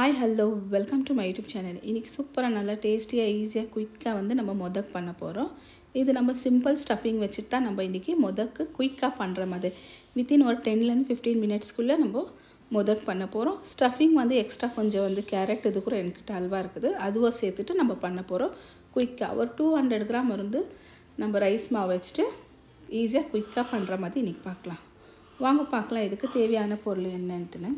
hi hello welcome to my YouTube channel இன்றைக்கி சூப்பராக நல்லா டேஸ்டியாக ஈஸியாக குயிக்காக வந்து நம்ம மொதக் பண்ண போகிறோம் இது நம்ம சிம்பிள் ஸ்டஃபிங் வச்சுட்டு தான் நம்ம இன்றைக்கி மொதக்கு குயிக்காக பண்ணுற மாதிரி வித்தின் ஒரு டென்லேருந்து ஃபிஃப்டீன் மினிட்ஸ்க்குள்ளே நம்ம மொதக் பண்ண போகிறோம் ஸ்டஃபிங் வந்து எக்ஸ்ட்ரா கொஞ்சம் வந்து கேரட் இது கூட என்கிட்ட அல்வா இருக்குது அதுவும் சேர்த்துட்டு நம்ம பண்ண போகிறோம் குயிக்காக ஒரு டூ ஹண்ட்ரட் கிராம் இருந்து நம்ம ரைஸ் மாவு வச்சுட்டு ஈஸியாக குயிக்காக பண்ணுற மாதிரி இன்றைக்கி பார்க்கலாம் வாங்க பார்க்கலாம் இதுக்கு தேவையான பொருள் என்னன்ட்டுன்னு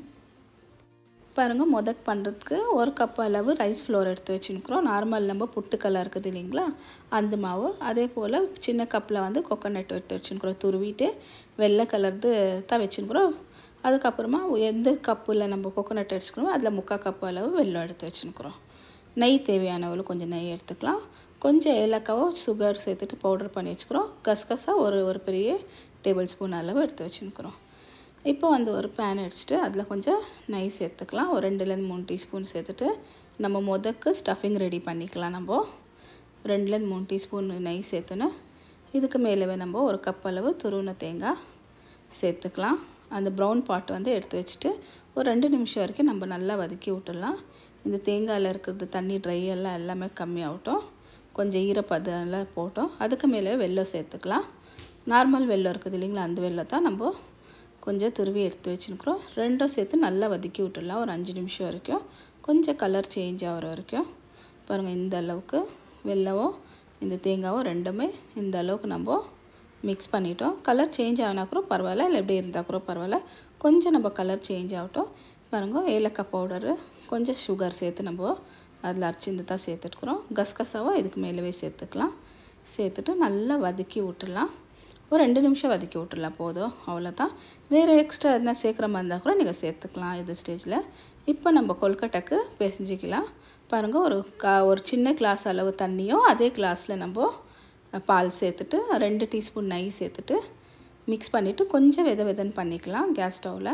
பாருங்கள் முதக் பண்ணுறதுக்கு ஒரு கப் அளவு ரைஸ் ஃப்ளோர் எடுத்து வச்சுருக்குறோம் நார்மல் நம்ம புட்டுக்கல்லாம் இருக்குது இல்லைங்களா அந்த மாவு அதே போல் சின்ன கப்பில் வந்து கொக்கனட் எடுத்து வச்சுருக்குறோம் துருவிட்டு வெள்ளை கலர்து தான் வச்சுருக்குறோம் அதுக்கப்புறமா எந்த கப்பில் நம்ம கொக்கனட் எடுத்துக்கிறோமோ அதில் முக்கால் கப் அளவு வெள்ளம் எடுத்து வச்சுருக்குறோம் நெய் தேவையான அளவு கொஞ்சம் நெய் எடுத்துக்கலாம் கொஞ்சம் ஏலக்காவோ சுகர் சேர்த்துட்டு பவுடர் பண்ணி வச்சுக்கிறோம் கசகசா ஒரு ஒரு பெரிய டேபிள் ஸ்பூன் அளவு எடுத்து வச்சுருக்குறோம் இப்போ வந்து ஒரு பேன் அடிச்சுட்டு அதில் கொஞ்சம் நெய் சேர்த்துக்கலாம் ஒரு ரெண்டுலேருந்து மூணு டீஸ்பூன் சேர்த்துட்டு நம்ம முதக்கு ஸ்டஃபிங் ரெடி பண்ணிக்கலாம் நம்ம ரெண்டுலேருந்து மூணு டீஸ்பூன் நெய் சேர்த்துணும் இதுக்கு மேலே நம்ம ஒரு கப் அளவு துருவின தேங்காய் சேர்த்துக்கலாம் அந்த ப்ரௌன் பாட் வந்து எடுத்து வச்சுட்டு ஒரு ரெண்டு நிமிஷம் வரைக்கும் நம்ம நல்லா வதக்கி விட்டுடலாம் இந்த தேங்காயில் இருக்கிறது தண்ணி ட்ரை எல்லாம் எல்லாமே கம்மியாகட்டும் கொஞ்சம் ஈரப்பதெல்லாம் போட்டோம் அதுக்கு மேலே வெல்லம் சேர்த்துக்கலாம் நார்மல் வெல்லம் இருக்குது இல்லைங்களா அந்த வெல்லம் தான் நம்ம கொஞ்சம் துருவி எடுத்து வச்சுருக்குறோம் ரெண்டும் சேர்த்து நல்லா வதக்கி விட்டுடலாம் ஒரு அஞ்சு நிமிஷம் வரைக்கும் கொஞ்சம் கலர் சேஞ்ச் ஆகிற வரைக்கும் பாருங்கள் இந்த அளவுக்கு வெல்லமும் இந்த தேங்காவும் ரெண்டுமே இந்த அளவுக்கு நம்ம மிக்ஸ் பண்ணிட்டோம் கலர் சேஞ்ச் ஆகினா கூட பரவாயில்ல இல்லை எப்படி இருந்தால் கூட பரவாயில்ல கொஞ்சம் நம்ம கலர் சேஞ்ச் ஆகட்டும் பாருங்கள் ஏலக்காய் பவுடரு கொஞ்சம் சுகர் சேர்த்து நம்ம அதில் அரைச்சிந்து தான் சேர்த்துட்டுக்குறோம் கசகசாவும் இதுக்கு மேலவே சேர்த்துக்கலாம் சேர்த்துட்டு நல்லா வதக்கி விட்டுடலாம் ஒரு ரெண்டு நிமிஷம் வதக்கி விட்டுடலாம் போதும் அவ்வளோதான் வேறு எக்ஸ்ட்ரா எதுனா சேர்க்குற மாதிரி இருந்தால் கூட நீங்கள் சேர்த்துக்கலாம் இது ஸ்டேஜில் இப்போ நம்ம கொல்கட்டைக்கு பிசைஞ்சிக்கலாம் பாருங்கள் ஒரு கா ஒரு சின்ன கிளாஸ் அளவு தண்ணியும் அதே கிளாஸில் நம்ம பால் சேர்த்துட்டு ரெண்டு டீஸ்பூன் நெய் சேர்த்துட்டு மிக்ஸ் பண்ணிவிட்டு கொஞ்சம் வித விதன்னு பண்ணிக்கலாம் கேஸ் ஸ்டவ்வில்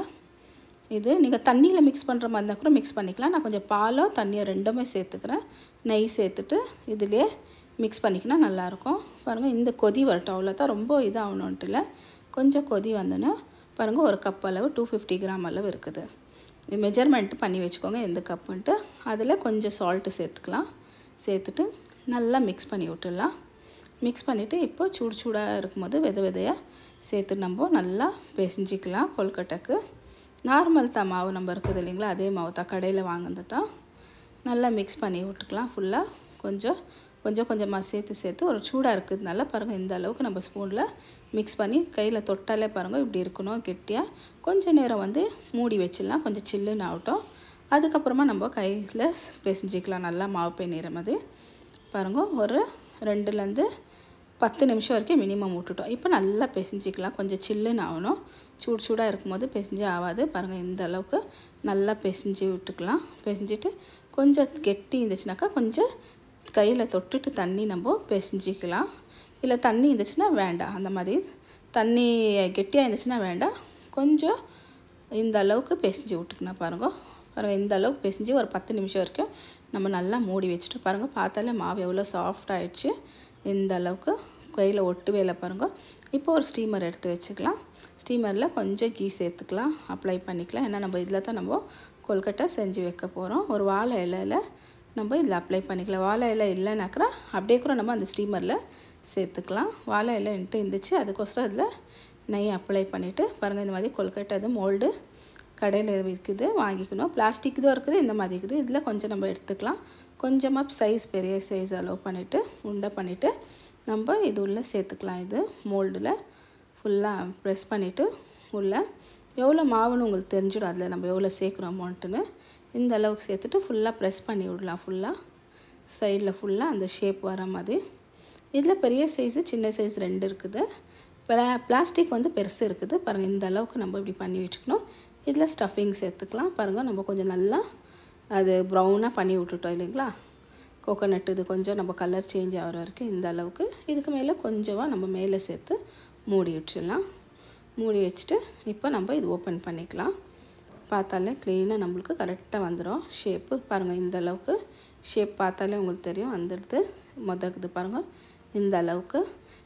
இது நீங்கள் தண்ணியில் மிக்ஸ் பண்ணுற மாதிரி இருந்தால் கூட மிக்ஸ் பண்ணிக்கலாம் நான் கொஞ்சம் பாலோ தண்ணியோ ரெண்டுமே சேர்த்துக்கிறேன் நெய் சேர்த்துட்டு இதுலேயே மிக்ஸ் பண்ணிக்கினா நல்லாயிருக்கும் பாருங்கள் இந்த கொதி வரட்டும் அவ்வளோ தான் ரொம்ப இதாகணுன்ட்டு இல்லை கொஞ்சம் கொதி வந்தோன்னே பாருங்கள் ஒரு கப் அளவு டூ ஃபிஃப்டி கிராம் அளவு இருக்குது மெஜர்மெண்ட் பண்ணி வச்சுக்கோங்க எந்த கப்புன்ட்டு அதில் கொஞ்சம் சால்ட்டு சேர்த்துக்கலாம் சேர்த்துட்டு நல்லா மிக்ஸ் பண்ணி விட்டுடலாம் மிக்ஸ் பண்ணிவிட்டு இப்போ சூடு சூடாக இருக்கும்போது வித விதையாக சேர்த்து நம்ம நல்லா பிசைஞ்சிக்கலாம் கொல்கட்டைக்கு நார்மல் தான் மாவு நம்ம இருக்குது இல்லைங்களா அதே மாவு தான் கடையில் வாங்கினது தான் நல்லா மிக்ஸ் பண்ணி விட்டுக்கலாம் ஃபுல்லாக கொஞ்சம் கொஞ்சம் கொஞ்சமாக சேர்த்து சேர்த்து ஒரு சூடாக இருக்கிறதுனால பாருங்கள் இந்த அளவுக்கு நம்ம ஸ்பூனில் மிக்ஸ் பண்ணி கையில் தொட்டாலே பாருங்கள் இப்படி இருக்கணும் கெட்டியாக கொஞ்சம் நேரம் வந்து மூடி வச்சிடலாம் கொஞ்சம் சில்லுன்னு ஆகட்டும் அதுக்கப்புறமா நம்ம கையில் பிசைஞ்சிக்கலாம் நல்லா மாவு பெய்நிற மாதிரி பாருங்கள் ஒரு ரெண்டுலேருந்து பத்து நிமிஷம் வரைக்கும் மினிமம் விட்டுட்டோம் இப்போ நல்லா பிசைஞ்சிக்கலாம் கொஞ்சம் சில்லுன்னு ஆகணும் சூடு சூடாக இருக்கும்போது பிசைஞ்சு ஆகாது பாருங்கள் இந்த அளவுக்கு நல்லா பிசைஞ்சு விட்டுக்கலாம் பிசைஞ்சிட்டு கொஞ்சம் கெட்டி இருந்துச்சுனாக்கா கொஞ்சம் கையில் தொட்டுட்டு தண்ணி நம்ம பிசைஞ்சிக்கலாம் இல்லை தண்ணி இருந்துச்சுன்னா வேண்டாம் அந்த மாதிரி தண்ணி கெட்டியாக இருந்துச்சுன்னா வேண்டாம் கொஞ்சம் இந்த அளவுக்கு பிசைஞ்சு விட்டுக்கணும் பாருங்கள் பாருங்கள் இந்த அளவுக்கு பிசைஞ்சு ஒரு பத்து நிமிஷம் வரைக்கும் நம்ம நல்லா மூடி வச்சுட்டு பாருங்கள் பார்த்தாலே மாவு எவ்வளோ சாஃப்ட் ஆகிடுச்சு இந்த அளவுக்கு கையில் ஒட்டுவே இல்லை பாருங்கள் இப்போ ஒரு ஸ்டீமர் எடுத்து வச்சுக்கலாம் ஸ்டீமரில் கொஞ்சம் கீ சேர்த்துக்கலாம் அப்ளை பண்ணிக்கலாம் ஏன்னா நம்ம இதில் தான் நம்ம கொல்கட்டை செஞ்சு வைக்க போகிறோம் ஒரு வாழை இலையில் நம்ம இதில் அப்ளை பண்ணிக்கலாம் வாழை இலை இல்லைனாக்கா அப்படியே கூட நம்ம அந்த ஸ்டீமரில் சேர்த்துக்கலாம் வாழை இலைன்ட்டு இருந்துச்சு அதுக்கோசரம் அதில் நெய் அப்ளை பண்ணிவிட்டு பாருங்கள் இந்த மாதிரி கொல்கட்டை அது மோல்டு கடையில் விற்குது வாங்கிக்கணும் பிளாஸ்டிக் தான் இருக்குது இந்த மாதிரி இருக்குது இதில் கொஞ்சம் நம்ம எடுத்துக்கலாம் கொஞ்சமாக சைஸ் பெரிய சைஸ் அளவு பண்ணிவிட்டு உண்டை பண்ணிவிட்டு நம்ம இது உள்ளே சேர்த்துக்கலாம் இது மோல்டில் ஃபுல்லாக ப்ரெஸ் பண்ணிவிட்டு உள்ளே எவ்வளோ மாவுன்னு உங்களுக்கு தெரிஞ்சிடும் அதில் நம்ம எவ்வளோ சேர்க்குறோமோன்ட்டுன்னு இந்த அளவுக்கு சேர்த்துட்டு ஃபுல்லாக ப்ரெஸ் பண்ணி விடலாம் ஃபுல்லாக சைடில் ஃபுல்லாக அந்த ஷேப் வர மாதிரி இதில் பெரிய சைஸு சின்ன சைஸ் ரெண்டு இருக்குது பிளா பிளாஸ்டிக் வந்து பெருசு இருக்குது பாருங்கள் இந்த அளவுக்கு நம்ம இப்படி பண்ணி வச்சுக்கணும் இதில் ஸ்டஃபிங் சேர்த்துக்கலாம் பாருங்கள் நம்ம கொஞ்சம் நல்லா அது ப்ரௌனாக பண்ணி விட்டுட்டோம் இல்லைங்களா கோகோனட் இது கொஞ்சம் நம்ம கலர் சேஞ்ச் ஆகிற வரைக்கும் இந்த அளவுக்கு இதுக்கு மேலே கொஞ்சமாக நம்ம மேலே சேர்த்து மூடி வச்சிடலாம் மூடி வச்சுட்டு இப்போ நம்ம இது ஓப்பன் பண்ணிக்கலாம் பார்த்தாலே க்ளீனாக நம்மளுக்கு கரெக்டாக வந்துடும் ஷேப்பு பாருங்கள் இந்த அளவுக்கு ஷேப் பார்த்தாலே உங்களுக்கு தெரியும் வந்துடுது முதக்குது பாருங்கள் இந்த அளவுக்கு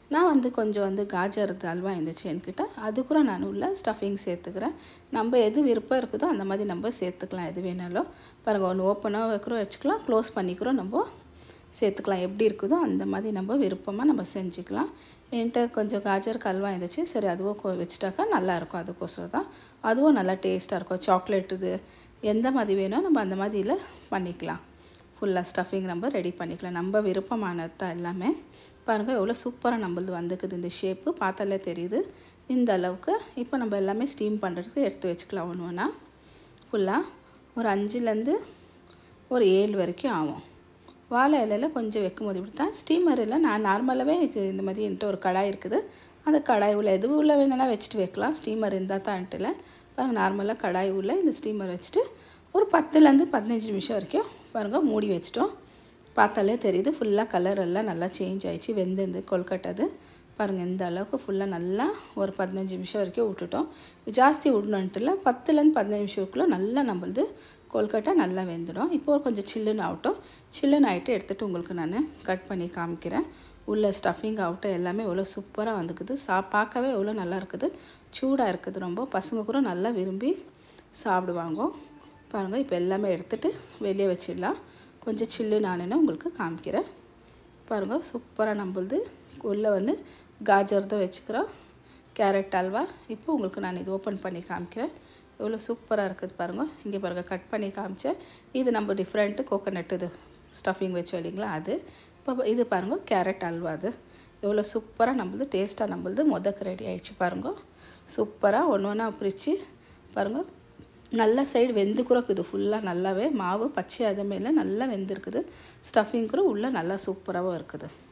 நான் வந்து கொஞ்சம் வந்து காஜர் அல்வா இருந்துச்சு என்கிட்ட அது கூட நான் உள்ள ஸ்டஃபிங் சேர்த்துக்கிறேன் நம்ம எது விருப்பம் இருக்குதோ அந்த மாதிரி நம்ம சேர்த்துக்கலாம் எது வேணாலும் பாருங்கள் ஒன்று ஓப்பனாக வைக்கிறோம் வச்சுக்கலாம் க்ளோஸ் பண்ணிக்கிறோம் நம்ம சேர்த்துக்கலாம் எப்படி இருக்குதோ அந்த மாதிரி நம்ம விருப்பமாக நம்ம செஞ்சுக்கலாம் என்கிட்ட கொஞ்சம் காஜர் கல்வா இருந்துச்சு சரி அதுவும் கொ- வச்சுட்டாக்கா நல்லாயிருக்கும் அதுக்கோசரம் தான் அதுவும் நல்லா டேஸ்ட்டாக இருக்கும் சாக்லேட் இது எந்த மாதிரி வேணும் நம்ம அந்த மாதிரியில் பண்ணிக்கலாம் ஃபுல்லாக ஸ்டஃபிங் நம்ம ரெடி பண்ணிக்கலாம் நம்ம விருப்பமானது தான் எல்லாமே பாருங்கள் எவ்வளோ சூப்பராக நம்மளது வந்துக்குது இந்த ஷேப்பு பார்த்தாலே தெரியுது இந்த அளவுக்கு இப்போ நம்ம எல்லாமே ஸ்டீம் பண்ணுறதுக்கு எடுத்து வச்சுக்கலாம் ஒன்று ஒன்றா ஃபுல்லாக ஒரு அஞ்சுலேருந்து ஒரு ஏழு வரைக்கும் ஆகும் வாழை இலையில் கொஞ்சம் வைக்கும் போது இப்படி தான் ஸ்டீமரில் நான் நார்மலாகவே எனக்கு இந்த மாதிரி என்கிட்ட ஒரு கடாய் இருக்குது அந்த கடாய் உள்ள எது உள்ள வேணாலும் வச்சுட்டு வைக்கலாம் ஸ்டீமர் இருந்தால் தான்ட்டுல பாருங்கள் நார்மலாக கடாய் உள்ள இந்த ஸ்டீமர் வச்சுட்டு ஒரு பத்துலேருந்து பதினஞ்சு நிமிஷம் வரைக்கும் பாருங்கள் மூடி வச்சிட்டோம் பார்த்தாலே தெரியுது ஃபுல்லாக கலர் எல்லாம் நல்லா சேஞ்ச் ஆயிடுச்சு வெந்தது கொல்கட்டது பாருங்கள் இந்த அளவுக்கு ஃபுல்லாக நல்லா ஒரு பதினஞ்சு நிமிஷம் வரைக்கும் விட்டுட்டோம் ஜாஸ்தி விடணுன்ட்டுல பத்துலேருந்து பதினஞ்சு நிமிஷத்துக்குள்ளே நல்லா நம்மளது கொல்கட்டை நல்லா வெந்துடும் இப்போ கொஞ்சம் சில்லுன்னு ஆகட்டும் சில்லுன்னு ஆகிட்டு எடுத்துகிட்டு உங்களுக்கு நான் கட் பண்ணி காமிக்கிறேன் உள்ள ஸ்டஃபிங் ஆகட்டும் எல்லாமே எவ்வளோ சூப்பராக வந்துக்குது சா பார்க்கவே எவ்வளோ நல்லா இருக்குது சூடாக இருக்குது ரொம்ப பசங்க கூட நல்லா விரும்பி சாப்பிடுவாங்க பாருங்கள் இப்போ எல்லாமே எடுத்துகிட்டு வெளியே வச்சிடலாம் கொஞ்சம் சில்லுன்னு ஆனேன்னா உங்களுக்கு காமிக்கிறேன் பாருங்கள் சூப்பராக நம்மளுது உள்ளே வந்து காஜர் தான் வச்சுக்கிறோம் கேரட் அல்வா இப்போ உங்களுக்கு நான் இது ஓப்பன் பண்ணி காமிக்கிறேன் எவ்வளோ சூப்பராக இருக்குது பாருங்கள் இங்கே பாருங்கள் கட் பண்ணி காமிச்சேன் இது நம்ம டிஃப்ரெண்ட்டு கோகோனட் இது ஸ்டஃபிங் வச்சு இல்லைங்களா அது இப்போ இது பாருங்கள் கேரட் அல்வா அது எவ்வளோ சூப்பராக நம்மளது டேஸ்ட்டாக நம்மளது முதக்கு ரெடி ஆயிடுச்சு பாருங்கள் சூப்பராக ஒன்று ஒன்றா பிரித்து பாருங்கள் நல்ல சைடு வெந்து கூட இருக்குது ஃபுல்லாக நல்லாவே மாவு பச்சை அது மேலே நல்லா வெந்திருக்குது ஸ்டஃபிங் கூட உள்ளே நல்லா சூப்பராகவும் இருக்குது